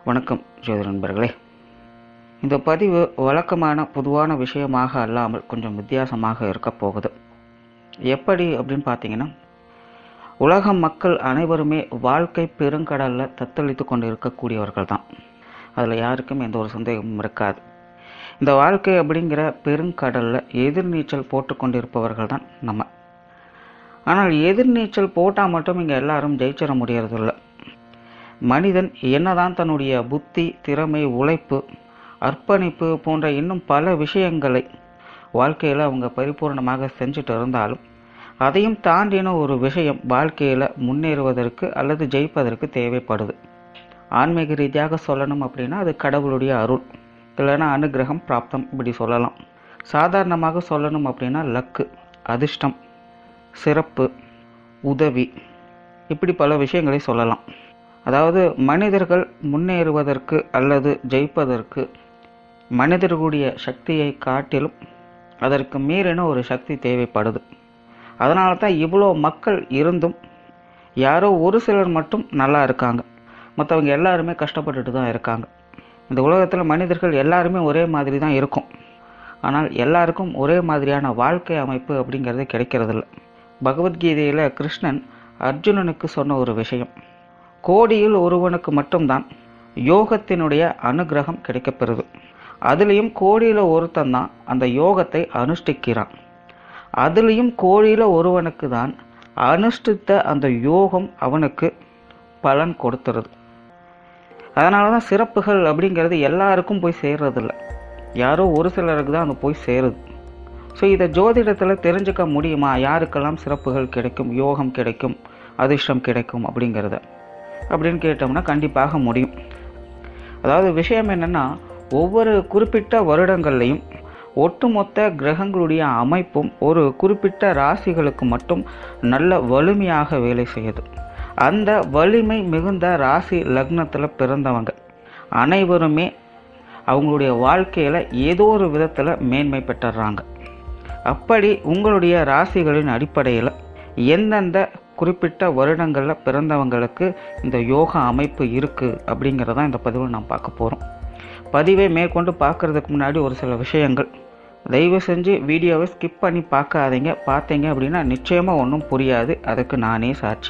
வணக்கம் ஜோதி நண்பர்களே இந்த பதிவு வழக்கமான பொதுவான விஷயமாக அல்லாமல் கொஞ்சம் வித்தியாசமாக இருக்க போகுது எப்படி அப்படின்னு பார்த்தீங்கன்னா உலக மக்கள் அனைவருமே வாழ்க்கை பெருங்கடலில் தத்தளித்து கொண்டு இருக்கக்கூடியவர்கள் தான் அதில் யாருக்கும் எந்த ஒரு சந்தேகமும் இருக்காது இந்த வாழ்க்கை அப்படிங்கிற பெருங்கடலில் எதிர்நீச்சல் போட்டு கொண்டிருப்பவர்கள் தான் நம்ம ஆனால் எதிர்நீச்சல் போட்டால் மட்டும் இங்கே எல்லாரும் ஜெயிச்சிட முடியறதில்ல மனிதன் என்னதான் தன்னுடைய புத்தி திறமை உழைப்பு அர்ப்பணிப்பு போன்ற இன்னும் பல விஷயங்களை வாழ்க்கையில் அவங்க பரிபூர்ணமாக செஞ்சுட்டு இருந்தாலும் அதையும் தாண்டின ஒரு விஷயம் வாழ்க்கையில் முன்னேறுவதற்கு அல்லது ஜெயிப்பதற்கு தேவைப்படுது ஆன்மீக ரீதியாக சொல்லணும் அப்படின்னா அது கடவுளுடைய அருள் இல்லைன்னா அனுகிரகம் பிராப்தம் இப்படி சொல்லலாம் சாதாரணமாக சொல்லணும் அப்படின்னா லக்கு அதிர்ஷ்டம் சிறப்பு உதவி இப்படி பல விஷயங்களை சொல்லலாம் அதாவது மனிதர்கள் முன்னேறுவதற்கு அல்லது ஜெயிப்பதற்கு மனிதர்களுடைய சக்தியை காட்டிலும் அதற்கு மீறின ஒரு சக்தி தேவைப்படுது அதனால தான் இவ்வளோ மக்கள் இருந்தும் யாரோ ஒரு சிலர் மட்டும் நல்லா இருக்காங்க மற்றவங்க எல்லாருமே கஷ்டப்பட்டுட்டு தான் இருக்காங்க இந்த உலகத்தில் மனிதர்கள் எல்லாருமே ஒரே மாதிரி தான் இருக்கும் ஆனால் எல்லாருக்கும் ஒரே மாதிரியான வாழ்க்கை அமைப்பு அப்படிங்கிறது கிடைக்கிறதில்ல பகவத்கீதையில் கிருஷ்ணன் அர்ஜுனனுக்கு சொன்ன ஒரு விஷயம் கோடியில் ஒருவனுக்கு மட்டும்தான் யோகத்தினுடைய அனுகிரகம் கிடைக்கப்பெறுது அதுலேயும் கோடியில் ஒருத்தன் தான் அந்த யோகத்தை அனுஷ்டிக்கிறான் அதுலேயும் கோடியில் ஒருவனுக்கு தான் அனுஷ்டித்த அந்த யோகம் அவனுக்கு பலன் கொடுத்துருது அதனால தான் சிறப்புகள் அப்படிங்கிறது எல்லாருக்கும் போய் சேர்றதில்ல யாரோ ஒரு சிலருக்கு தான் அது போய் சேருது ஸோ இதை ஜோதிடத்தில் தெரிஞ்சுக்க முடியுமா யாருக்கெல்லாம் சிறப்புகள் கிடைக்கும் யோகம் கிடைக்கும் அதிர்ஷ்டம் கிடைக்கும் அப்படிங்கிறத அப்படின்னு கேட்டோம்னா கண்டிப்பாக முடியும் அதாவது விஷயம் என்னென்னா ஒவ்வொரு குறிப்பிட்ட வருடங்கள்லையும் ஒட்டுமொத்த கிரகங்களுடைய அமைப்பும் ஒரு குறிப்பிட்ட ராசிகளுக்கு மட்டும் நல்ல வலிமையாக வேலை செய்யுது அந்த வலிமை மிகுந்த ராசி லக்னத்தில் பிறந்தவங்க அனைவருமே அவங்களுடைய வாழ்க்கையில் ஏதோ ஒரு விதத்தில் மேன்மை பெற்றுறாங்க அப்படி உங்களுடைய ராசிகளின் அடிப்படையில் எந்தெந்த குறிப்பிட்ட வருடங்களில் பிறந்தவங்களுக்கு இந்த யோகா அமைப்பு இருக்குது அப்படிங்கிறதான் இந்த பதிவில் நாம் பார்க்க போகிறோம் பதிவை மேற்கொண்டு பார்க்குறதுக்கு முன்னாடி ஒரு சில விஷயங்கள் தயவு செஞ்சு வீடியோவை ஸ்கிப் பண்ணி பார்க்காதீங்க பார்த்தீங்க அப்படின்னா நிச்சயமாக ஒன்றும் புரியாது அதுக்கு நானே சாட்சி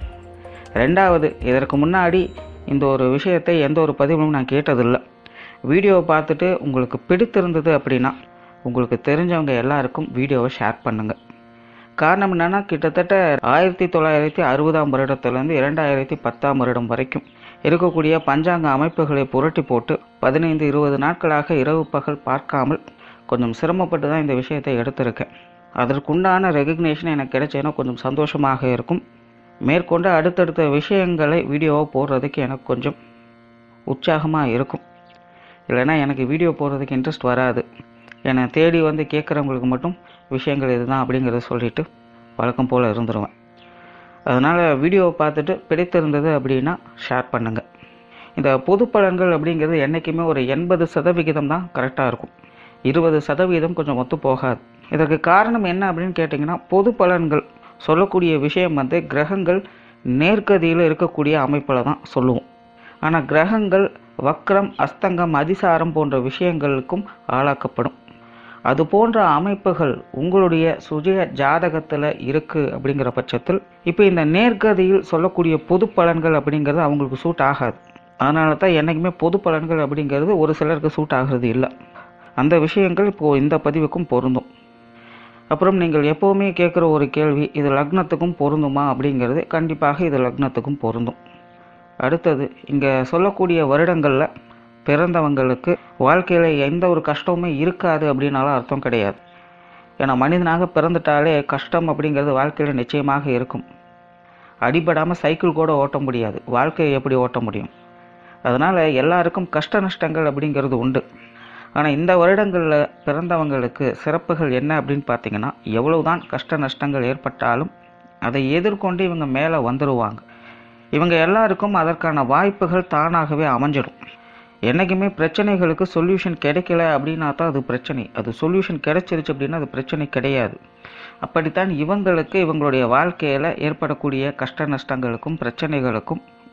ரெண்டாவது இதற்கு முன்னாடி இந்த ஒரு விஷயத்தை எந்த ஒரு பதிவிலும் நான் கேட்டதில்லை வீடியோவை பார்த்துட்டு உங்களுக்கு பிடித்திருந்தது அப்படின்னா உங்களுக்கு தெரிஞ்சவங்க எல்லாருக்கும் வீடியோவை ஷேர் பண்ணுங்கள் காரணம் என்னென்னா கிட்டத்தட்ட ஆயிரத்தி தொள்ளாயிரத்தி அறுபதாம் வருடத்துலேருந்து இரண்டாயிரத்தி பத்தாம் வருடம் வரைக்கும் இருக்கக்கூடிய பஞ்சாங்க அமைப்புகளை புரட்டி போட்டு பதினைந்து இருபது நாட்களாக இரவு பகல் பார்க்காமல் கொஞ்சம் சிரமப்பட்டு தான் இந்த விஷயத்தை எடுத்திருக்கேன் அதற்குண்டான ரெகக்னேஷன் எனக்கு கிடைச்சேன்னா கொஞ்சம் சந்தோஷமாக இருக்கும் மேற்கொண்டு அடுத்தடுத்த விஷயங்களை வீடியோவை போடுறதுக்கு எனக்கு கொஞ்சம் உற்சாகமாக இருக்கும் இல்லைன்னா எனக்கு வீடியோ போடுறதுக்கு இன்ட்ரெஸ்ட் வராது என்னை தேடி வந்து கேட்குறவங்களுக்கு மட்டும் விஷயங்கள் இதுதான் அப்படிங்கிறத சொல்லிவிட்டு வழக்கம் போல் இருந்துருவேன் அதனால் வீடியோவை பார்த்துட்டு பிடித்திருந்தது அப்படின்னா ஷேர் பண்ணுங்கள் இந்த பொது பலன்கள் அப்படிங்கிறது என்றைக்குமே ஒரு எண்பது சதவிகிதம் தான் கரெக்டாக இருக்கும் இருபது சதவீதம் கொஞ்சம் ஒத்து போகாது இதற்கு காரணம் என்ன அப்படின்னு கேட்டிங்கன்னா பொது பலன்கள் சொல்லக்கூடிய விஷயம் வந்து கிரகங்கள் நேர்கதியில் இருக்கக்கூடிய அமைப்பில் தான் சொல்லுவோம் ஆனால் கிரகங்கள் வக்ரம் அஸ்தங்கம் அதிசாரம் போன்ற விஷயங்களுக்கும் ஆளாக்கப்படும் அது போன்ற அமைப்புகள் உங்களுடைய சுய ஜாதகத்தில் இருக்குது அப்படிங்கிற பட்சத்தில் இப்போ இந்த நேர்கதியில் சொல்லக்கூடிய பொது பலன்கள் அப்படிங்கிறது அவங்களுக்கு சூட் ஆகாது அதனால தான் என்றைக்குமே பொது பலன்கள் அப்படிங்கிறது ஒரு சிலருக்கு சூட் ஆகிறது இல்லை அந்த விஷயங்கள் இப்போது இந்த பதிவுக்கும் பொருந்தும் அப்புறம் நீங்கள் எப்போவுமே கேட்குற ஒரு கேள்வி இது லக்னத்துக்கும் பொருந்துமா அப்படிங்கிறது கண்டிப்பாக இது லக்னத்துக்கும் பொருந்தும் அடுத்தது இங்கே சொல்லக்கூடிய வருடங்களில் பிறந்தவங்களுக்கு வாழ்க்கையில் எந்த ஒரு கஷ்டமுமே இருக்காது அப்படின்னாலும் அர்த்தம் கிடையாது ஏன்னா மனிதனாக பிறந்துட்டாலே கஷ்டம் அப்படிங்கிறது வாழ்க்கையில் நிச்சயமாக இருக்கும் அடிபடாமல் சைக்கிள் கூட ஓட்ட முடியாது வாழ்க்கையை எப்படி ஓட்ட முடியும் அதனால் எல்லாருக்கும் கஷ்ட நஷ்டங்கள் அப்படிங்கிறது உண்டு ஆனால் இந்த வருடங்களில் பிறந்தவங்களுக்கு சிறப்புகள் என்ன அப்படின்னு பார்த்தீங்கன்னா எவ்வளவுதான் கஷ்ட நஷ்டங்கள் ஏற்பட்டாலும் அதை எதிர்கொண்டு இவங்க மேலே வந்துடுவாங்க இவங்க எல்லாருக்கும் அதற்கான வாய்ப்புகள் தானாகவே அமைஞ்சிடும் என்றைக்குமே பிரச்சனைகளுக்கு சொல்யூஷன் கிடைக்கல அப்படின்னா தான் அது பிரச்சனை அது சொல்யூஷன் கிடைச்சிருச்சு அப்படின்னா அது பிரச்சனை கிடையாது அப்படித்தான் இவங்களுக்கு இவங்களுடைய வாழ்க்கையில் ஏற்படக்கூடிய கஷ்ட நஷ்டங்களுக்கும் பிரச்சனைகளுக்கும்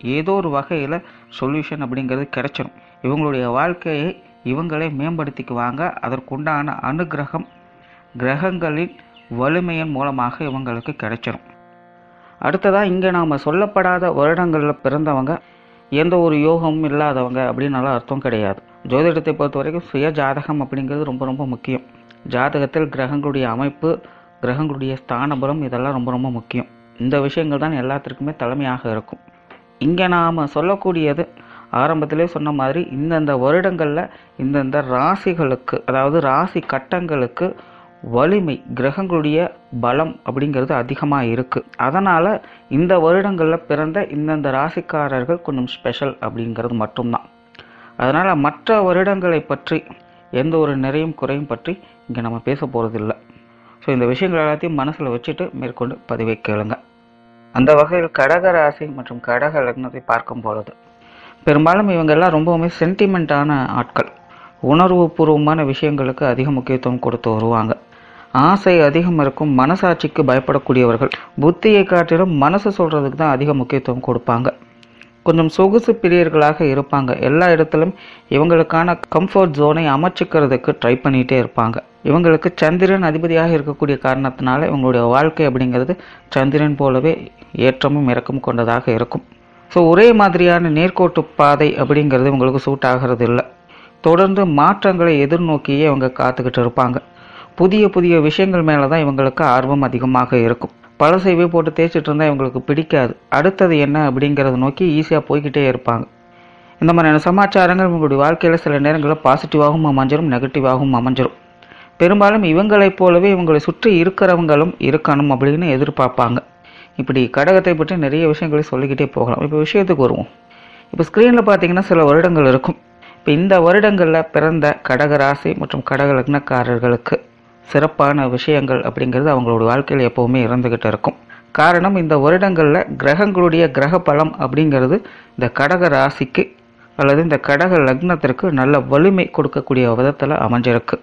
ஏதோ ஒரு வகையில் சொல்யூஷன் அப்படிங்கிறது கிடைச்சிடும் இவங்களுடைய வாழ்க்கையை இவங்களே மேம்படுத்திக்குவாங்க அதற்குண்டான அனுகிரகம் கிரகங்களின் வலிமையின் மூலமாக இவங்களுக்கு கிடைச்சிடும் அடுத்ததாக இங்கே நாம் சொல்லப்படாத வருடங்களில் பிறந்தவங்க எந்த ஒரு யோகமும் இல்லாதவங்க அப்படின்னால அர்த்தம் கிடையாது ஜோதிடத்தை பொறுத்த வரைக்கும் சுய ஜாதகம் அப்படிங்கிறது ரொம்ப ரொம்ப முக்கியம் ஜாதகத்தில் கிரகங்களுடைய அமைப்பு கிரகங்களுடைய ஸ்தானபலம் இதெல்லாம் ரொம்ப ரொம்ப முக்கியம் இந்த விஷயங்கள் தான் எல்லாத்திற்குமே தலைமையாக இருக்கும் இங்கே நாம் சொல்லக்கூடியது ஆரம்பத்திலே சொன்ன மாதிரி இந்தந்த வருடங்களில் இந்தந்த ராசிகளுக்கு அதாவது ராசி கட்டங்களுக்கு வலிமை கிரகங்களுடைய பலம் அப்படிங்கிறது அதிகமாக இருக்குது அதனால் இந்த வருடங்களில் பிறந்த இந்தந்த ராசிக்காரர்கள் கொஞ்சம் ஸ்பெஷல் அப்படிங்கிறது மட்டும்தான் அதனால் மற்ற வருடங்களை பற்றி எந்த ஒரு நிறையும் குறையும் பற்றி இங்கே நம்ம பேச போகிறதில்ல ஸோ இந்த விஷயங்கள் எல்லாத்தையும் மனசில் வச்சுட்டு மேற்கொண்டு பதிவை கேளுங்க அந்த வகையில் கடக ராசி மற்றும் கடக லக்னத்தை பார்க்கும் பொழுது பெரும்பாலும் இவங்கெல்லாம் ரொம்பவுமே சென்டிமெண்ட்டான ஆட்கள் உணர்வு பூர்வமான விஷயங்களுக்கு அதிக முக்கியத்துவம் கொடுத்து வருவாங்க ஆசை அதிகம் இருக்கும் மனசாட்சிக்கு பயப்படக்கூடியவர்கள் புத்தியை காட்டிலும் மனசு சொல்கிறதுக்கு தான் அதிக முக்கியத்துவம் கொடுப்பாங்க கொஞ்சம் சொகுசு பிரியர்களாக இருப்பாங்க எல்லா இடத்திலும் இவங்களுக்கான கம்ஃபர்ட் ஜோனை அமைச்சிக்கிறதுக்கு ட்ரை பண்ணிகிட்டே இருப்பாங்க இவங்களுக்கு சந்திரன் அதிபதியாக இருக்கக்கூடிய காரணத்தினால இவங்களுடைய வாழ்க்கை அப்படிங்கிறது சந்திரன் போலவே ஏற்றமும் இறக்கம் கொண்டதாக இருக்கும் ஸோ ஒரே மாதிரியான நேர்கோட்டு பாதை அப்படிங்கிறது இவங்களுக்கு சூட் ஆகிறது இல்லை தொடர்ந்து மாற்றங்களை எதிர்நோக்கியே இவங்க காத்துக்கிட்டு இருப்பாங்க புதிய புதிய விஷயங்கள் மேலே தான் இவங்களுக்கு ஆர்வம் அதிகமாக இருக்கும் பழசைவே போட்டு தேய்ச்சிட்டு இருந்தால் இவங்களுக்கு பிடிக்காது அடுத்தது என்ன அப்படிங்கிறத நோக்கி ஈஸியாக போய்கிட்டே இருப்பாங்க இந்த மாதிரியான சமாச்சாரங்கள் இவங்களுடைய வாழ்க்கையில் சில நேரங்களில் பாசிட்டிவாகவும் அமைஞ்சிரும் நெகட்டிவாகவும் அமைஞ்சிரும் பெரும்பாலும் இவங்களைப் போலவே இவங்களை சுற்றி இருக்கிறவங்களும் இருக்கணும் அப்படின்னு எதிர்பார்ப்பாங்க இப்படி கடகத்தை பற்றி நிறைய விஷயங்களை சொல்லிக்கிட்டே போகலாம் இப்போ விஷயத்துக்கு வருவோம் இப்போ ஸ்க்ரீனில் பார்த்தீங்கன்னா சில வருடங்கள் இருக்கும் இப்போ இந்த வருடங்களில் பிறந்த கடக ராசி மற்றும் கடக லக்னக்காரர்களுக்கு சிறப்பான விஷயங்கள் அப்படிங்கிறது அவங்களோட வாழ்க்கையில் எப்போவுமே இருந்துக்கிட்டு இருக்கும் காரணம் இந்த வருடங்களில் கிரகங்களுடைய கிரக பலம் அப்படிங்கிறது இந்த கடக ராசிக்கு அல்லது இந்த கடக லக்னத்திற்கு நல்ல வலிமை கொடுக்கக்கூடிய விதத்தில் அமைஞ்சிருக்கு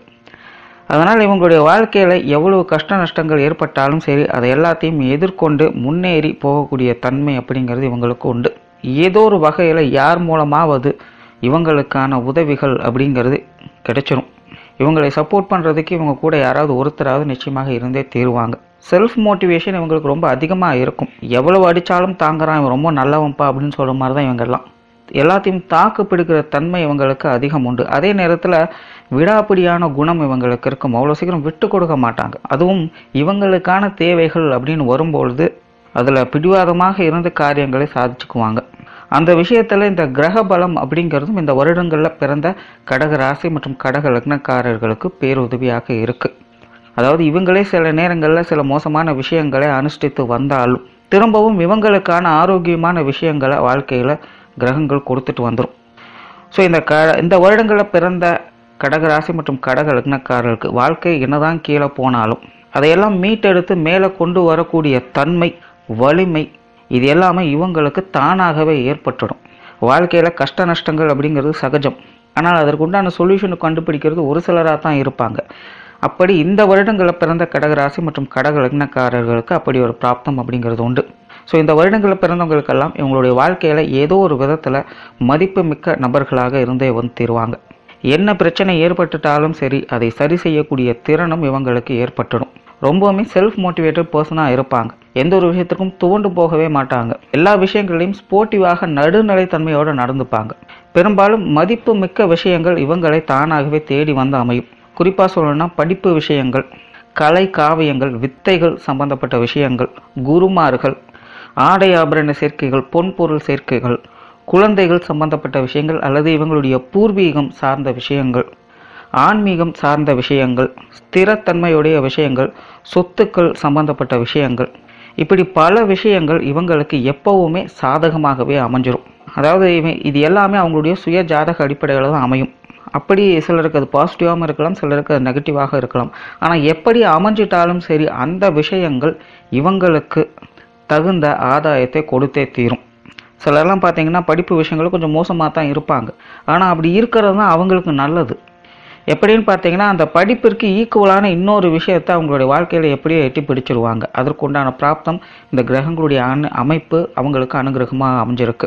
அதனால் இவங்களுடைய வாழ்க்கையில் எவ்வளவு கஷ்ட நஷ்டங்கள் ஏற்பட்டாலும் சரி அதை எல்லாத்தையும் எதிர்கொண்டு முன்னேறி போகக்கூடிய தன்மை அப்படிங்கிறது இவங்களுக்கு உண்டு ஏதோ ஒரு வகையில் யார் மூலமாவது இவங்களுக்கான உதவிகள் அப்படிங்கிறது கிடைச்சிரும் இவங்களை சப்போர்ட் பண்ணுறதுக்கு இவங்க கூட யாராவது ஒருத்தராவது நிச்சயமாக இருந்தே தீருவாங்க செல்ஃப் மோட்டிவேஷன் இவங்களுக்கு ரொம்ப அதிகமாக இருக்கும் எவ்வளவு அடித்தாலும் தாங்குறான் இவன் ரொம்ப நல்லவன்ப்பா அப்படின்னு சொல்கிற மாதிரி தான் இவங்கெல்லாம் எல்லாத்தையும் தாக்கு பிடிக்கிற தன்மை இவங்களுக்கு அதிகம் உண்டு அதே நேரத்தில் விடாப்பிடியான குணம் இவங்களுக்கு இருக்கும் அவ்வளோ சீக்கிரம் விட்டு கொடுக்க மாட்டாங்க அதுவும் இவங்களுக்கான தேவைகள் அப்படின்னு வரும்பொழுது அதில் பிடிவாதமாக இருந்து காரியங்களை சாதிச்சுக்குவாங்க அந்த விஷயத்தில் இந்த கிரக பலம் அப்படிங்கிறதும் இந்த வருடங்களில் பிறந்த கடக ராசி மற்றும் கடக லக்னக்காரர்களுக்கு பேருதவியாக இருக்குது அதாவது இவங்களே சில நேரங்களில் சில மோசமான விஷயங்களை அனுஷ்டித்து வந்தாலும் திரும்பவும் இவங்களுக்கான ஆரோக்கியமான விஷயங்களை வாழ்க்கையில் கிரகங்கள் கொடுத்துட்டு வந்துடும் ஸோ இந்த க இந்த வருடங்களில் பிறந்த கடகராசி மற்றும் கடக லக்னக்காரர்களுக்கு வாழ்க்கை என்னதான் கீழே போனாலும் அதையெல்லாம் மீட்டெடுத்து மேலே கொண்டு வரக்கூடிய தன்மை வலிமை இது எல்லாமே இவங்களுக்கு தானாகவே ஏற்பட்டுடும் வாழ்க்கையில் கஷ்ட நஷ்டங்கள் அப்படிங்கிறது சகஜம் ஆனால் அதற்குண்டான சொல்யூஷனை கண்டுபிடிக்கிறது ஒரு சிலராக தான் இருப்பாங்க அப்படி இந்த வருடங்களில் பிறந்த கடகராசி மற்றும் கடக லக்னக்காரர்களுக்கு அப்படி ஒரு பிராப்தம் அப்படிங்கிறது உண்டு ஸோ இந்த வருடங்களில் பிறந்தவங்களுக்கெல்லாம் இவங்களுடைய வாழ்க்கையில் ஏதோ ஒரு விதத்தில் மதிப்பு மிக்க நபர்களாக இருந்தே வந்து தீருவாங்க என்ன பிரச்சனை ஏற்பட்டுட்டாலும் சரி அதை சரி செய்யக்கூடிய திறனும் இவங்களுக்கு ஏற்பட்டுடும் ரொம்பவுமே செல்ஃப் மோட்டிவேட்டட் பர்சனாக இருப்பாங்க எந்த ஒரு விஷயத்துக்கும் துவண்டு போகவே மாட்டாங்க எல்லா விஷயங்களையும் ஸ்போர்ட்டிவாக நடுநிலைத்தன்மையோடு நடந்துப்பாங்க பெரும்பாலும் மதிப்பு மிக்க விஷயங்கள் இவங்களை தானாகவே தேடி வந்து அமையும் குறிப்பாக சொல்லணும்னா படிப்பு விஷயங்கள் கலை காவியங்கள் வித்தைகள் சம்பந்தப்பட்ட விஷயங்கள் குருமார்கள் ஆடை ஆபரண சேர்க்கைகள் பொன்பொருள் சேர்க்கைகள் குழந்தைகள் சம்பந்தப்பட்ட விஷயங்கள் அல்லது இவங்களுடைய பூர்வீகம் சார்ந்த விஷயங்கள் ஆன்மீகம் சார்ந்த விஷயங்கள் ஸ்திரத்தன்மையுடைய விஷயங்கள் சொத்துக்கள் சம்பந்தப்பட்ட விஷயங்கள் இப்படி பல விஷயங்கள் இவங்களுக்கு எப்பவுமே சாதகமாகவே அமைஞ்சிரும் அதாவது இவன் இது எல்லாமே அவங்களுடைய சுய ஜாதக அடிப்படையில் தான் அமையும் அப்படி சிலருக்கு அது பாசிட்டிவாகவும் இருக்கலாம் சிலருக்கு அது நெகட்டிவாக இருக்கலாம் ஆனால் எப்படி அமைஞ்சிட்டாலும் சரி அந்த விஷயங்கள் இவங்களுக்கு தகுந்த ஆதாயத்தை கொடுத்தே தீரும் சிலர்லாம் பார்த்தீங்கன்னா படிப்பு விஷயங்கள் கொஞ்சம் மோசமாக தான் இருப்பாங்க ஆனால் அப்படி இருக்கிறது தான் அவங்களுக்கு நல்லது எப்படின்னு பார்த்தீங்கன்னா அந்த படிப்பிற்கு ஈக்குவலான இன்னொரு விஷயத்தை அவங்களுடைய வாழ்க்கையில் எப்படியோ எட்டி பிடிச்சிருவாங்க அதற்குண்டான பிராப்தம் இந்த கிரகங்களுடைய அனு அமைப்பு அவங்களுக்கு அனுகிரகமாக அமைஞ்சிருக்கு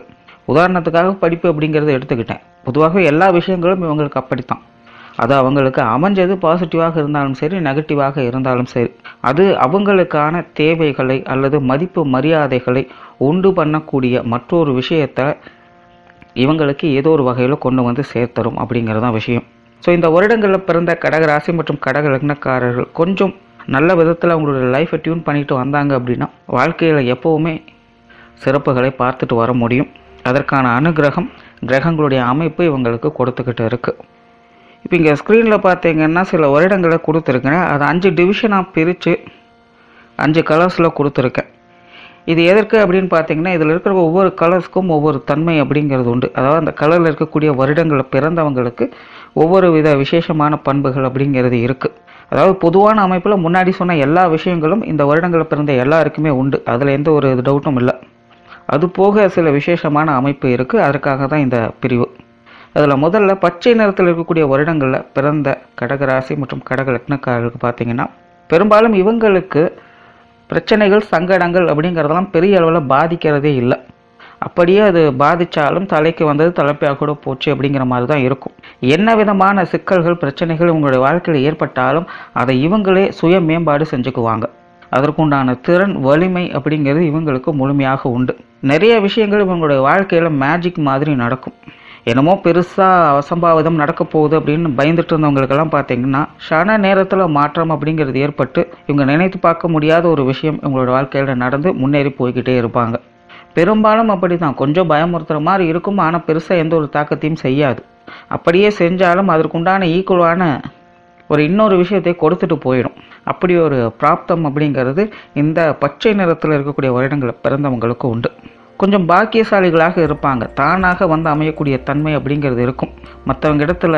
உதாரணத்துக்காக படிப்பு அப்படிங்கிறத எடுத்துக்கிட்டேன் பொதுவாக எல்லா விஷயங்களும் இவங்களுக்கு அப்படித்தான் அது அவங்களுக்கு அமைஞ்சது பாசிட்டிவாக இருந்தாலும் சரி நெகட்டிவாக இருந்தாலும் சரி அது அவங்களுக்கான தேவைகளை அல்லது மதிப்பு மரியாதைகளை உண்டு பண்ணக்கூடிய மற்றொரு விஷயத்தை இவங்களுக்கு ஏதோ ஒரு வகையில் கொண்டு வந்து சேர்த்தரும் அப்படிங்கிறது தான் விஷயம் ஸோ இந்த வருடங்களில் பிறந்த கடகராசி மற்றும் கடக லக்னக்காரர்கள் கொஞ்சம் நல்ல விதத்தில் அவங்களுடைய லைஃப்பை டியூன் பண்ணிட்டு வந்தாங்க அப்படின்னா வாழ்க்கையில் எப்போவுமே சிறப்புகளை பார்த்துட்டு வர முடியும் அதற்கான அனுகிரகம் கிரகங்களுடைய அமைப்பு இவங்களுக்கு கொடுத்துக்கிட்டு இருக்குது இப்போ இங்கே ஸ்க்ரீனில் பார்த்தீங்கன்னா சில வருடங்களை கொடுத்துருக்கேன் அதை அஞ்சு டிவிஷனாக பிரித்து அஞ்சு கலர்ஸில் கொடுத்துருக்கேன் இது எதற்கு அப்படின்னு பார்த்தீங்கன்னா இதில் இருக்கிற ஒவ்வொரு கலர்ஸ்க்கும் ஒவ்வொரு தன்மை அப்படிங்கிறது உண்டு அதாவது அந்த கலரில் இருக்கக்கூடிய வருடங்களில் பிறந்தவங்களுக்கு ஒவ்வொரு வித விசேஷமான பண்புகள் அப்படிங்கிறது இருக்குது அதாவது பொதுவான அமைப்பில் முன்னாடி சொன்ன எல்லா விஷயங்களும் இந்த வருடங்களில் பிறந்த எல்லாருக்குமே உண்டு அதில் எந்த ஒரு டவுட்டும் இல்லை அது போக சில விசேஷமான அமைப்பு இருக்குது அதற்காக தான் இந்த பிரிவு அதில் முதல்ல பச்சை நிறத்தில் இருக்கக்கூடிய வருடங்களில் பிறந்த கடகராசி மற்றும் கடக லக்னக்காரர்களுக்கு பார்த்தீங்கன்னா பெரும்பாலும் இவங்களுக்கு பிரச்சனைகள் சங்கடங்கள் அப்படிங்கிறதெல்லாம் பெரிய அளவில் பாதிக்கிறதே இல்லை அப்படியே அது பாதித்தாலும் தலைக்கு வந்தது தலைப்பையாக கூட போச்சு அப்படிங்கிற மாதிரி தான் இருக்கும் என்ன விதமான சிக்கல்கள் பிரச்சனைகள் உங்களுடைய வாழ்க்கையில் ஏற்பட்டாலும் அதை இவங்களே சுய மேம்பாடு செஞ்சுக்குவாங்க அதற்குண்டான திறன் வலிமை அப்படிங்கிறது இவங்களுக்கு முழுமையாக உண்டு நிறைய விஷயங்கள் இவங்களுடைய வாழ்க்கையில் மேஜிக் மாதிரி நடக்கும் என்னமோ பெருசாக அசம்பாவிதம் நடக்க போகுது அப்படின்னு பயந்துட்டு இருந்தவங்களுக்கெல்லாம் பார்த்தீங்கன்னா ஷன நேரத்தில் மாற்றம் அப்படிங்கிறது ஏற்பட்டு இவங்க நினைத்து பார்க்க முடியாத ஒரு விஷயம் இவங்களோட வாழ்க்கையில் நடந்து முன்னேறி போய்கிட்டே இருப்பாங்க பெரும்பாலும் அப்படி தான் கொஞ்சம் பயமுறுத்துற மாதிரி இருக்கும் ஆனால் பெருசாக எந்த ஒரு தாக்கத்தையும் செய்யாது அப்படியே செஞ்சாலும் அதற்குண்டான ஈக்குவலான ஒரு இன்னொரு விஷயத்தை கொடுத்துட்டு போயிடும் அப்படி ஒரு பிராப்தம் அப்படிங்கிறது இந்த பச்சை நிறத்தில் இருக்கக்கூடிய வருடங்களில் பிறந்தவங்களுக்கு உண்டு கொஞ்சம் பாக்கியசாலிகளாக இருப்பாங்க தானாக வந்து அமையக்கூடிய தன்மை அப்படிங்கிறது இருக்கும் மற்றவங்க இடத்துல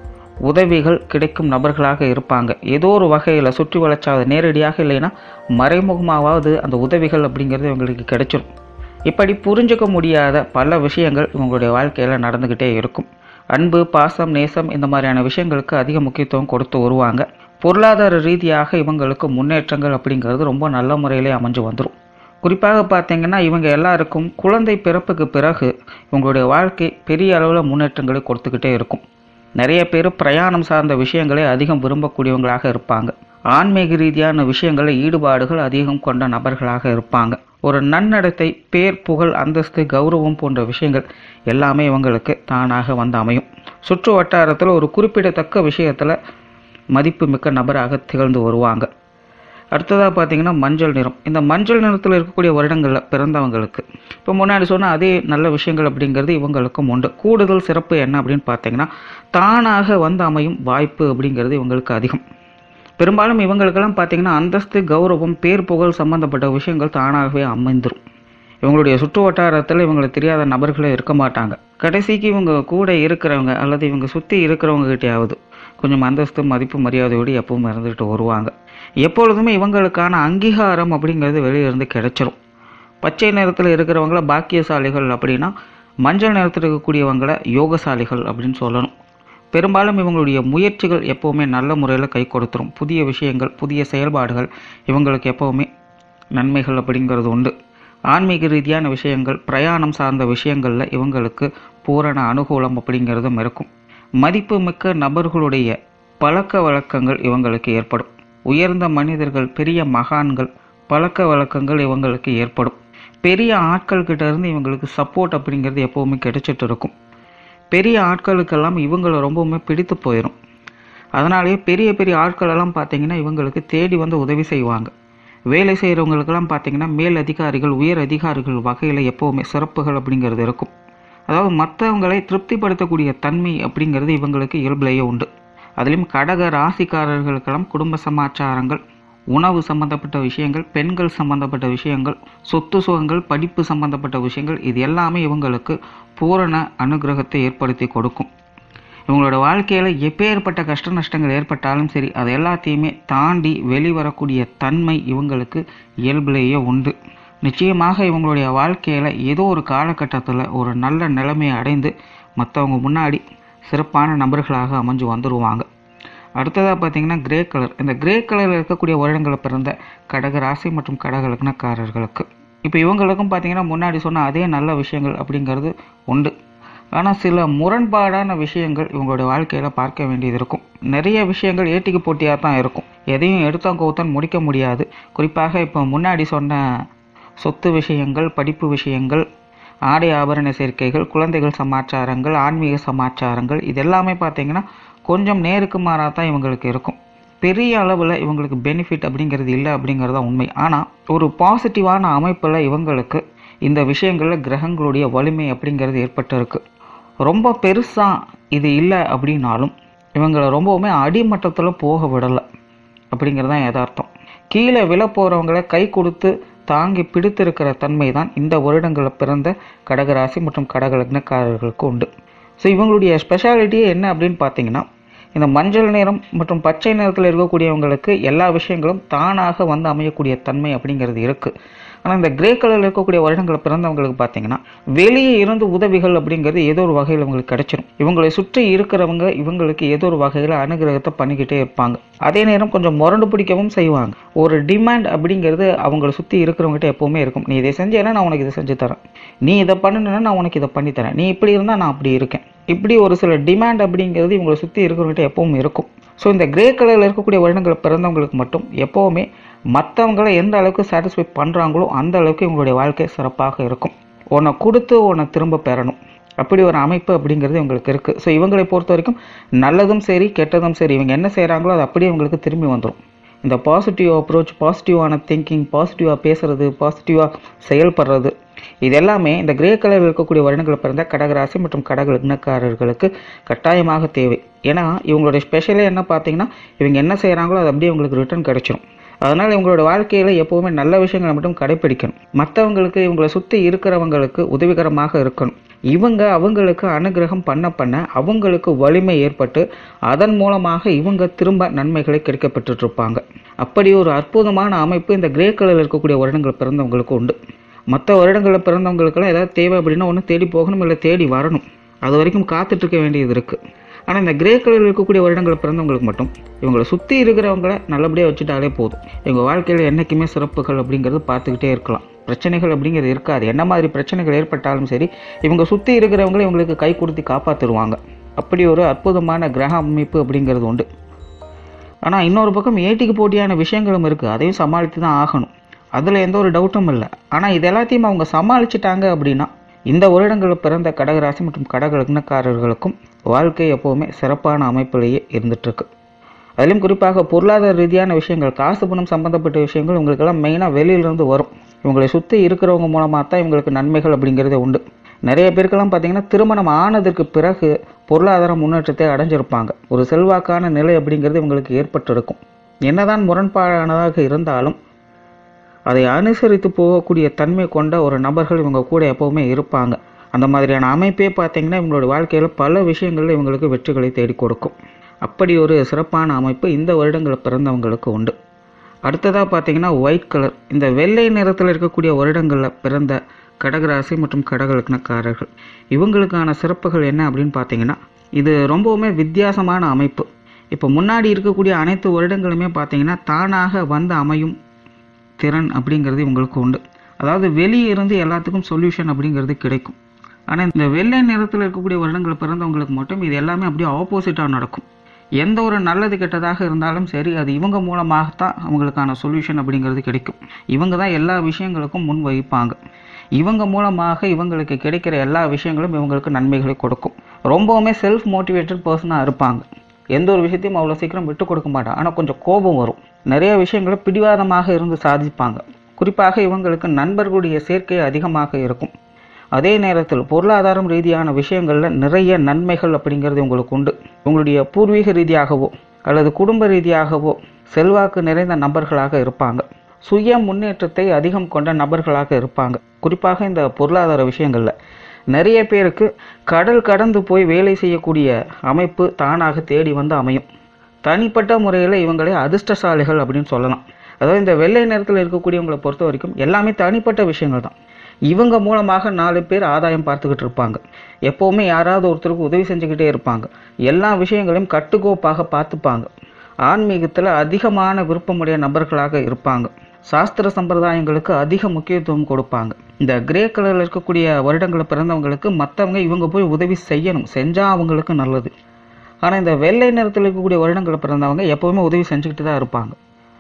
உதவிகள் கிடைக்கும் நபர்களாக இருப்பாங்க ஏதோ ஒரு வகையில் சுற்றி வளர்ச்சாவது நேரடியாக இல்லைன்னா மறைமுகமாவது அந்த உதவிகள் அப்படிங்கிறது இவங்களுக்கு கிடைச்சிரும் இப்படி புரிஞ்சுக்க முடியாத பல விஷயங்கள் இவங்களுடைய வாழ்க்கையில் நடந்துக்கிட்டே இருக்கும் அன்பு பாசம் நேசம் இந்த மாதிரியான விஷயங்களுக்கு அதிக முக்கியத்துவம் கொடுத்து வருவாங்க பொருளாதார ரீதியாக இவங்களுக்கு முன்னேற்றங்கள் அப்படிங்கிறது ரொம்ப நல்ல முறையிலே அமைஞ்சு வந்துடும் குறிப்பாக பார்த்தீங்கன்னா இவங்க எல்லாருக்கும் குழந்தை பிறப்புக்கு பிறகு இவங்களுடைய வாழ்க்கை பெரிய அளவில் முன்னேற்றங்களை கொடுத்துக்கிட்டே இருக்கும் நிறைய பேர் பிரயாணம் சார்ந்த விஷயங்களை அதிகம் விரும்பக்கூடியவங்களாக இருப்பாங்க ஆன்மீக ரீதியான விஷயங்களை ஈடுபாடுகள் அதிகம் கொண்ட நபர்களாக இருப்பாங்க ஒரு நன்னடத்தை பேர் புகழ் அந்தஸ்து கௌரவம் போன்ற விஷயங்கள் எல்லாமே இவங்களுக்கு தானாக வந்து அமையும் சுற்று வட்டாரத்தில் ஒரு குறிப்பிடத்தக்க விஷயத்தில் மதிப்பு மிக்க நபராக திகழ்ந்து வருவாங்க அடுத்ததாக பார்த்தீங்கன்னா மஞ்சள் நிறம் இந்த மஞ்சள் நிறத்தில் இருக்கக்கூடிய வருடங்களில் பிறந்தவங்களுக்கு இப்போ முன்னாடி சொன்ன அதே நல்ல விஷயங்கள் அப்படிங்கிறது இவங்களுக்கும் உண்டு கூடுதல் சிறப்பு என்ன அப்படின்னு பார்த்தீங்கன்னா தானாக வந்து அமையும் வாய்ப்பு அப்படிங்கிறது இவங்களுக்கு அதிகம் பெரும்பாலும் இவங்களுக்கெல்லாம் பார்த்தீங்கன்னா அந்தஸ்து கௌரவம் பேர் புகழ் சம்பந்தப்பட்ட விஷயங்கள் தானாகவே அமைந்துரும் இவங்களுடைய சுற்று வட்டாரத்தில் இவங்களுக்கு தெரியாத நபர்களே இருக்க மாட்டாங்க கடைசிக்கு இவங்க கூட இருக்கிறவங்க அல்லது இவங்க சுற்றி இருக்கிறவங்க கிட்டேயாவது கொஞ்சம் அந்தஸ்து மதிப்பு மரியாதையோடு எப்பவும் இருந்துகிட்டு வருவாங்க எப்பொழுதுமே இவங்களுக்கான அங்கீகாரம் அப்படிங்கிறது வெளியிருந்து கிடைச்சிரும் பச்சை நிறத்தில் இருக்கிறவங்கள பாக்கியசாலிகள் அப்படின்னா மஞ்சள் நிறத்தில் இருக்கக்கூடியவங்கள யோகசாலிகள் அப்படின்னு சொல்லணும் பெரும்பாலும் இவங்களுடைய முயற்சிகள் எப்போவுமே நல்ல முறையில் கை கொடுத்துரும் புதிய விஷயங்கள் புதிய செயல்பாடுகள் இவங்களுக்கு எப்போவுமே நன்மைகள் அப்படிங்கிறது உண்டு ஆன்மீக ரீதியான விஷயங்கள் பிரயாணம் சார்ந்த விஷயங்களில் இவங்களுக்கு பூரண அனுகூலம் அப்படிங்கிறதும் இருக்கும் மதிப்பு மிக்க நபர்களுடைய பழக்க வழக்கங்கள் இவங்களுக்கு ஏற்படும் உயர்ந்த மனிதர்கள் பெரிய மகான்கள் பழக்க வழக்கங்கள் இவங்களுக்கு ஏற்படும் பெரிய ஆட்கள் கிட்ட இருந்து இவங்களுக்கு சப்போர்ட் அப்படிங்கிறது எப்போவுமே கிடைச்சிட்டு இருக்கும் பெரிய ஆட்களுக்கெல்லாம் இவங்களை ரொம்பவுமே பிடித்து போயிடும் அதனாலேயே பெரிய பெரிய ஆட்கள் எல்லாம் பார்த்தீங்கன்னா இவங்களுக்கு தேடி வந்து உதவி செய்வாங்க வேலை செய்கிறவங்களுக்கெல்லாம் பார்த்தீங்கன்னா மேல் அதிகாரிகள் உயர் அதிகாரிகள் வகையில் எப்போவுமே சிறப்புகள் அப்படிங்கிறது இருக்கும் அதாவது மற்றவங்களை திருப்திப்படுத்தக்கூடிய தன்மை அப்படிங்கிறது இவங்களுக்கு இயல்பிலேயே உண்டு அதுலேயும் கடக ராசிக்காரர்களுக்கெல்லாம் குடும்ப சமாச்சாரங்கள் உணவு சம்பந்தப்பட்ட விஷயங்கள் பெண்கள் சம்பந்தப்பட்ட விஷயங்கள் சொத்து சுகங்கள் படிப்பு சம்பந்தப்பட்ட விஷயங்கள் இது எல்லாமே இவங்களுக்கு பூரண அனுகிரகத்தை ஏற்படுத்தி கொடுக்கும் இவங்களோட வாழ்க்கையில் எப்பேற்பட்ட கஷ்ட நஷ்டங்கள் ஏற்பட்டாலும் சரி அது எல்லாத்தையுமே தாண்டி வெளிவரக்கூடிய தன்மை இவங்களுக்கு இயல்பிலேயே உண்டு நிச்சயமாக இவங்களுடைய வாழ்க்கையில் ஏதோ ஒரு காலகட்டத்தில் ஒரு நல்ல நிலைமையை அடைந்து மற்றவங்க முன்னாடி சிறப்பான நபர்களாக அமைஞ்சு வந்துடுவாங்க அடுத்ததாக பார்த்தீங்கன்னா கிரே கலர் இந்த கிரே கலரில் இருக்கக்கூடிய வருடங்களில் பிறந்த கடக ராசி மற்றும் கடக லக்னக்காரர்களுக்கு இப்போ இவங்களுக்கும் பார்த்தீங்கன்னா முன்னாடி சொன்ன அதே நல்ல விஷயங்கள் அப்படிங்கிறது உண்டு ஆனால் சில முரண்பாடான விஷயங்கள் இவங்களுடைய வாழ்க்கையில் பார்க்க வேண்டியது இருக்கும் நிறைய விஷயங்கள் ஏட்டிக்கு போட்டியாக தான் இருக்கும் எதையும் எடுத்தோம் கவுத்தன் முடிக்க முடியாது குறிப்பாக இப்போ முன்னாடி சொன்ன சொத்து விஷயங்கள் படிப்பு விஷயங்கள் ஆடை ஆபரண சேர்க்கைகள் குழந்தைகள் சமாச்சாரங்கள் ஆன்மீக சமாச்சாரங்கள் இது எல்லாமே பார்த்தீங்கன்னா கொஞ்சம் நேருக்கு மாறாக தான் இவங்களுக்கு இருக்கும் பெரிய அளவில் இவங்களுக்கு பெனிஃபிட் அப்படிங்கிறது இல்லை அப்படிங்கிறது தான் உண்மை ஆனால் ஒரு பாசிட்டிவான அமைப்பில் இவங்களுக்கு இந்த விஷயங்களில் கிரகங்களுடைய வலிமை அப்படிங்கிறது ஏற்பட்டிருக்கு ரொம்ப பெருசாக இது இல்லை அப்படின்னாலும் இவங்களை ரொம்பவுமே அடிமட்டத்தில் போக விடலை அப்படிங்கிறது தான் யதார்த்தம் கீழே விழ போகிறவங்களை கை கொடுத்து தாங்கி பிடித்திருக்கிற தன்மை தான் இந்த வருடங்களில் பிறந்த கடகராசி மற்றும் கடக லக்னக்காரர்களுக்கு உண்டு ஸோ இவங்களுடைய ஸ்பெஷாலிட்டியே என்ன அப்படின்னு பார்த்தீங்கன்னா இந்த மஞ்சள் நிறம் மற்றும் பச்சை நிறத்தில் இருக்கக்கூடியவங்களுக்கு எல்லா விஷயங்களும் தானாக வந்து அமையக்கூடிய தன்மை அப்படிங்கிறது இருக்குது ஆனால் இந்த கிரே கலரில் இருக்கக்கூடிய வருடங்களில் பிறந்தவங்களுக்கு பார்த்தீங்கன்னா வெளியே இருந்து உதவிகள் அப்படிங்கிறது ஏதோ ஒரு வகையில் இவங்களுக்கு கிடைச்சிடும் இவங்களை சுற்றி இருக்கிறவங்க இவங்களுக்கு ஏதோ ஒரு வகையில் அனுகிரகத்தை பண்ணிக்கிட்டே இருப்பாங்க அதே நேரம் கொஞ்சம் முரண்டு பிடிக்கவும் செய்வாங்க ஒரு டிமாண்ட் அப்படிங்கிறது அவங்களை சுற்றி இருக்கிறவங்ககிட்ட எப்போவுமே இருக்கும் நீ இதை செஞ்சேன்னா நான் உனக்கு இதை செஞ்சு தரேன் நீ இதை பண்ணுனா நான் உனக்கு இதை பண்ணி தரேன் நீ இப்படி இருந்தால் நான் அப்படி இருக்கேன் இப்படி ஒரு சில டிமாண்ட் அப்படிங்கிறது இவங்களை சுற்றி இருக்கிறவங்ககிட்ட எப்பவும் இருக்கும் ஸோ இந்த கிரே கலரில் இருக்கக்கூடிய வருடங்கள் பிறந்தவங்களுக்கு மட்டும் எப்போவுமே மற்றவங்களை எந்த அளவுக்கு சாட்டிஸ்ஃபை பண்ணுறாங்களோ அந்த அளவுக்கு இவங்களுடைய வாழ்க்கை சிறப்பாக இருக்கும் உன்னை கொடுத்து உன்னை திரும்ப பெறணும் அப்படி ஒரு அமைப்பு அப்படிங்கிறது இவங்களுக்கு இருக்குது ஸோ இவங்களை பொறுத்த வரைக்கும் நல்லதும் சரி கெட்டதும் சரி இவங்க என்ன செய்கிறாங்களோ அது அப்படியே இவங்களுக்கு திரும்பி வந்துடும் இந்த பாசிட்டிவ் அப்ரோச் பாசிட்டிவான திங்கிங் பாசிட்டிவாக பேசுறது பாசிட்டிவாக செயல்படுறது இது எல்லாமே இந்த கிரே கலரில் இருக்கக்கூடிய வருடங்களை பிறந்த கடகராசி மற்றும் கடக லக்னக்காரர்களுக்கு கட்டாயமாக தேவை ஏன்னா இவங்களுடைய ஸ்பெஷலே என்ன பார்த்தீங்கன்னா இவங்க என்ன செய்கிறாங்களோ அது அப்படியே இவங்களுக்கு ரிட்டர்ன் கிடைச்சிடும் அதனால் இவங்களோட வாழ்க்கையில் எப்போவுமே நல்ல விஷயங்களை மட்டும் கடைப்பிடிக்கணும் மற்றவங்களுக்கு இவங்களை சுற்றி இருக்கிறவங்களுக்கு உதவிகரமாக இருக்கணும் இவங்க அவங்களுக்கு அனுகிரகம் பண்ண பண்ண அவங்களுக்கு வலிமை ஏற்பட்டு அதன் மூலமாக இவங்க திரும்ப நன்மைகளை கிடைக்கப்பட்டு இருப்பாங்க அப்படி ஒரு அற்புதமான அமைப்பு இந்த கிரே கலரில் இருக்கக்கூடிய வருடங்கள் பிறந்தவங்களுக்கு உண்டு மற்ற வருடங்களில் பிறந்தவங்களுக்கெல்லாம் ஏதாவது தேவை அப்படின்னா ஒன்று தேடி போகணும் இல்லை தேடி வரணும் அது வரைக்கும் காத்துட்டு இருக்க வேண்டியது இருக்குது ஆனால் இந்த கிரே கலரில் இருக்கக்கூடிய வருடங்களில் பிறந்தவங்களுக்கு மட்டும் இவங்களை சுற்றி இருக்கிறவங்கள நல்லபடியாக வச்சுட்டாலே போதும் இவங்க வாழ்க்கையில் என்றைக்குமே சிறப்புகள் அப்படிங்கிறது பார்த்துக்கிட்டே இருக்கலாம் பிரச்சனைகள் அப்படிங்கிறது இருக்காது என்ன மாதிரி பிரச்சனைகள் ஏற்பட்டாலும் சரி இவங்க சுற்றி இருக்கிறவங்கள இவங்களுக்கு கை கொடுத்து காப்பாற்றிடுவாங்க அப்படி ஒரு அற்புதமான கிரக அமைப்பு அப்படிங்கிறது உண்டு ஆனால் இன்னொரு பக்கம் ஏட்டிக்கு போட்டியான விஷயங்களும் இருக்குது அதையும் சமாளித்து தான் ஆகணும் அதில் எந்த ஒரு டவுட்டும் இல்லை ஆனால் இது எல்லாத்தையும் அவங்க சமாளிச்சிட்டாங்க அப்படின்னா இந்த வருடங்களில் பிறந்த கடகராசி மற்றும் கடக லக்னக்காரர்களுக்கும் வாழ்க்கை எப்போவுமே சிறப்பான அமைப்பிலேயே இருந்துகிட்ருக்கு அதிலும் குறிப்பாக பொருளாதார ரீதியான விஷயங்கள் காசு பணம் சம்பந்தப்பட்ட விஷயங்கள் இவங்களுக்கெல்லாம் மெயினாக வெளியிலேருந்து வரும் இவங்களை சுற்றி இருக்கிறவங்க மூலமாக தான் இவங்களுக்கு நன்மைகள் அப்படிங்கிறதே உண்டு நிறைய பேருக்கெல்லாம் பார்த்தீங்கன்னா திருமணம் ஆனதற்கு பிறகு பொருளாதார முன்னேற்றத்தை அடைஞ்சிருப்பாங்க ஒரு செல்வாக்கான நிலை அப்படிங்கிறது இவங்களுக்கு ஏற்பட்டிருக்கும் என்னதான் முரண்பாடானதாக இருந்தாலும் அதை அனுசரித்து போகக்கூடிய தன்மை கொண்ட ஒரு நபர்கள் இவங்க கூட எப்போவுமே இருப்பாங்க அந்த மாதிரியான அமைப்பே பார்த்தீங்கன்னா இவங்களோட வாழ்க்கையில் பல விஷயங்களில் இவங்களுக்கு வெற்றிகளை தேடி கொடுக்கும் அப்படி ஒரு சிறப்பான அமைப்பு இந்த வருடங்களில் பிறந்தவங்களுக்கு உண்டு அடுத்ததாக பார்த்தீங்கன்னா ஒயிட் கலர் இந்த வெள்ளை நிறத்தில் இருக்கக்கூடிய வருடங்களில் பிறந்த கடகராசி மற்றும் கடக லக்னக்காரர்கள் இவங்களுக்கான சிறப்புகள் என்ன அப்படின்னு பார்த்தீங்கன்னா இது ரொம்பவுமே வித்தியாசமான அமைப்பு இப்போ முன்னாடி இருக்கக்கூடிய அனைத்து வருடங்களுமே பார்த்தீங்கன்னா தானாக வந்து அமையும் திறன் அப்படிங்கிறது இவங்களுக்கு உண்டு அதாவது வெளியே இருந்து எல்லாத்துக்கும் சொல்யூஷன் அப்படிங்கிறது கிடைக்கும் ஆனால் இந்த வெள்ளை நிறத்தில் இருக்கக்கூடிய வருடங்கள் பிறந்தவங்களுக்கு மட்டும் இது எல்லாமே அப்படியே ஆப்போசிட்டாக நடக்கும் எந்த ஒரு நல்லது கெட்டதாக இருந்தாலும் சரி அது இவங்க மூலமாகத்தான் அவங்களுக்கான சொல்யூஷன் அப்படிங்கிறது கிடைக்கும் இவங்க தான் எல்லா விஷயங்களுக்கும் முன் வைப்பாங்க இவங்க மூலமாக இவங்களுக்கு கிடைக்கிற எல்லா விஷயங்களும் இவங்களுக்கு நன்மைகளை கொடுக்கும் ரொம்பவுமே செல்ஃப் மோட்டிவேட்டட் பர்சனாக இருப்பாங்க எந்த ஒரு விஷயத்தையும் அவ்வளோ சீக்கிரம் விட்டு கொடுக்க மாட்டாங்க ஆனால் கொஞ்சம் கோபம் வரும் நிறைய விஷயங்களை பிடிவாதமாக இருந்து சாதிப்பாங்க குறிப்பாக இவங்களுக்கு நண்பர்களுடைய சேர்க்கை அதிகமாக இருக்கும் அதே நேரத்தில் பொருளாதாரம் ரீதியான விஷயங்களில் நிறைய நன்மைகள் அப்படிங்கிறது உங்களுக்கு உண்டு உங்களுடைய பூர்வீக ரீதியாகவோ அல்லது குடும்ப ரீதியாகவோ செல்வாக்கு நிறைந்த நபர்களாக இருப்பாங்க சுய முன்னேற்றத்தை அதிகம் கொண்ட நபர்களாக இருப்பாங்க குறிப்பாக இந்த பொருளாதார விஷயங்களில் நிறைய பேருக்கு கடல் கடந்து போய் வேலை செய்யக்கூடிய அமைப்பு தானாக தேடி வந்து அமையும் தனிப்பட்ட முறையில் இவங்களே அதிர்ஷ்டசாலிகள் அப்படின்னு சொல்லலாம் அதாவது இந்த வெள்ளை நிறத்தில் இருக்கக்கூடியவங்களை பொறுத்த வரைக்கும் எல்லாமே தனிப்பட்ட விஷயங்கள் தான் இவங்க மூலமாக நாலு பேர் ஆதாயம் பார்த்துக்கிட்டு இருப்பாங்க எப்போவுமே யாராவது ஒருத்தருக்கு உதவி செஞ்சுக்கிட்டே இருப்பாங்க எல்லா விஷயங்களையும் கட்டுக்கோப்பாக பார்த்துப்பாங்க ஆன்மீகத்தில் அதிகமான விருப்பமுடைய நபர்களாக இருப்பாங்க சாஸ்திர சம்பிரதாயங்களுக்கு அதிக முக்கியத்துவம் கொடுப்பாங்க இந்த கிரே கலரில் இருக்கக்கூடிய வருடங்களில் பிறந்தவங்களுக்கு மற்றவங்க இவங்க போய் உதவி செய்யணும் செஞ்சால் அவங்களுக்கு நல்லது ஆனால் இந்த வெள்ளை நிறத்தில் இருக்கக்கூடிய வருடங்களில் பிறந்தவங்க எப்போவுமே உதவி செஞ்சுக்கிட்டு தான் இருப்பாங்க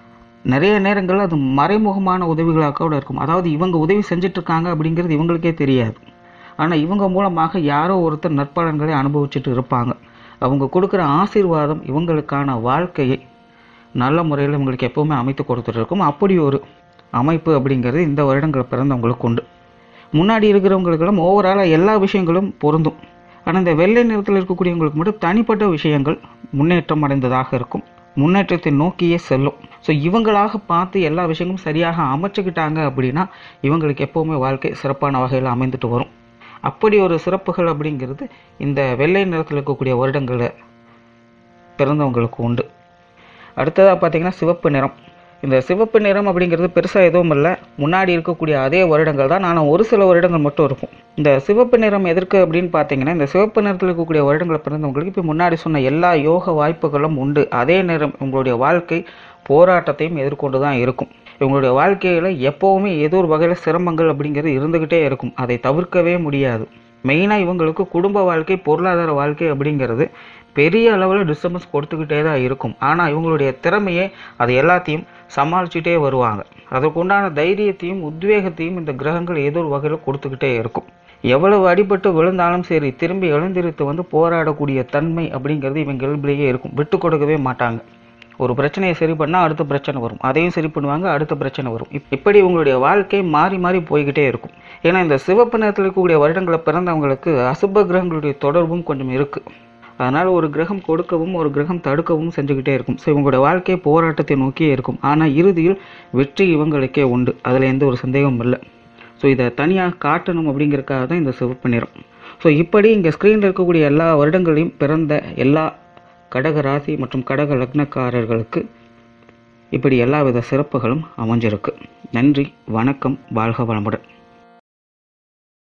நிறைய நேரங்களில் அது மறைமுகமான உதவிகளாக கூட இருக்கும் அதாவது இவங்க உதவி செஞ்சுட்டு இருக்காங்க அப்படிங்கிறது இவங்களுக்கே தெரியாது ஆனால் இவங்க மூலமாக யாரோ ஒருத்தர் நற்பலன்களை அனுபவிச்சுட்டு இருப்பாங்க அவங்க கொடுக்குற ஆசீர்வாதம் இவங்களுக்கான வாழ்க்கையை நல்ல முறையில் இவங்களுக்கு எப்போவுமே அமைத்து கொடுத்துட்டு இருக்கும் அப்படி ஒரு அமைப்பு அப்படிங்கிறது இந்த வருடங்கள் பிறந்தவங்களுக்கு உண்டு முன்னாடி இருக்கிறவங்களுக்கெல்லாம் ஓவராலாக எல்லா விஷயங்களும் பொருந்தும் ஆனால் இந்த வெள்ளை நிறத்தில் இருக்கக்கூடியவங்களுக்கு மட்டும் தனிப்பட்ட விஷயங்கள் முன்னேற்றம் அடைந்ததாக இருக்கும் முன்னேற்றத்தை நோக்கியே செல்லும் ஸோ இவங்களாக பார்த்து எல்லா விஷயங்களும் சரியாக அமைச்சுக்கிட்டாங்க அப்படின்னா இவங்களுக்கு எப்போவுமே வாழ்க்கை சிறப்பான வகையில் அமைந்துட்டு வரும் அப்படி ஒரு சிறப்புகள் அப்படிங்கிறது இந்த வெள்ளை நிறத்தில் இருக்கக்கூடிய வருடங்களில் பிறந்தவங்களுக்கு உண்டு அடுத்ததாக பார்த்தீங்கன்னா சிவப்பு நிறம் இந்த சிவப்பு நிறம் அப்படிங்கிறது பெருசாக எதுவும் இல்லை முன்னாடி இருக்கக்கூடிய அதே வருடங்கள் தான் ஆனால் ஒரு சில வருடங்கள் மட்டும் இருக்கும் இந்த சிவப்பு நிறம் எதற்கு அப்படின்னு பார்த்தீங்கன்னா இந்த சிவப்பு நிறத்தில் இருக்கக்கூடிய வருடங்களை பிறந்தவங்களுக்கு இப்போ முன்னாடி சொன்ன எல்லா யோக வாய்ப்புகளும் உண்டு அதே நேரம் உங்களுடைய வாழ்க்கை போராட்டத்தையும் எதிர்கொண்டு தான் இருக்கும் இவங்களுடைய வாழ்க்கையில் எப்போவுமே ஏதோ ஒரு வகையில் சிரமங்கள் அப்படிங்கிறது இருந்துக்கிட்டே இருக்கும் அதை தவிர்க்கவே முடியாது மெயினாக இவங்களுக்கு குடும்ப வாழ்க்கை பொருளாதார வாழ்க்கை அப்படிங்கிறது பெரிய அளவில் டிஸ்டர்பன்ஸ் கொடுத்துக்கிட்டே தான் இருக்கும் ஆனால் இவங்களுடைய திறமையே அது எல்லாத்தையும் சமாளிச்சுட்டே வருவாங்க அதற்குண்டான தைரியத்தையும் உத்வேகத்தையும் இந்த கிரகங்கள் ஏதோ ஒரு வகையில் கொடுத்துக்கிட்டே இருக்கும் எவ்வளவு அடிபட்டு விழுந்தாலும் சரி திரும்பி எழுந்திருத்து வந்து போராடக்கூடிய தன்மை அப்படிங்கிறது இவங்க இயல்பிலேயே இருக்கும் விட்டு கொடுக்கவே மாட்டாங்க ஒரு பிரச்சனையை சரி பண்ணால் அடுத்த பிரச்சனை வரும் அதையும் சரி பண்ணுவாங்க அடுத்த பிரச்சனை வரும் இப்- இப்படி உங்களுடைய வாழ்க்கை மாறி மாறி போய்கிட்டே இருக்கும் ஏன்னா இந்த சிவப்பு நிறத்தில் இருக்கக்கூடிய வருடங்களை பிறந்தவங்களுக்கு அசுப கிரகங்களுடைய தொடர்பும் கொஞ்சம் இருக்கு அதனால் ஒரு கிரகம் கொடுக்கவும் ஒரு கிரகம் தடுக்கவும் செஞ்சுக்கிட்டே இருக்கும் ஸோ இவங்களுடைய வாழ்க்கை போராட்டத்தை நோக்கியே இருக்கும் ஆனால் இறுதியில் வெற்றி இவங்களுக்கே உண்டு அதில் எந்த ஒரு சந்தேகமும் இல்லை ஸோ இதை தனியாக காட்டணும் அப்படிங்கிறதுக்காக தான் இந்த சிவப்பு நிறம் ஸோ இப்படி இங்கே ஸ்க்ரீனில் இருக்கக்கூடிய எல்லா வருடங்களையும் பிறந்த எல்லா கடக ராசி மற்றும் கடக லக்னக்காரர்களுக்கு இப்படி எல்லா வித சிறப்புகளும் அமைஞ்சிருக்கு நன்றி வணக்கம் வாழ்க வளமுடன்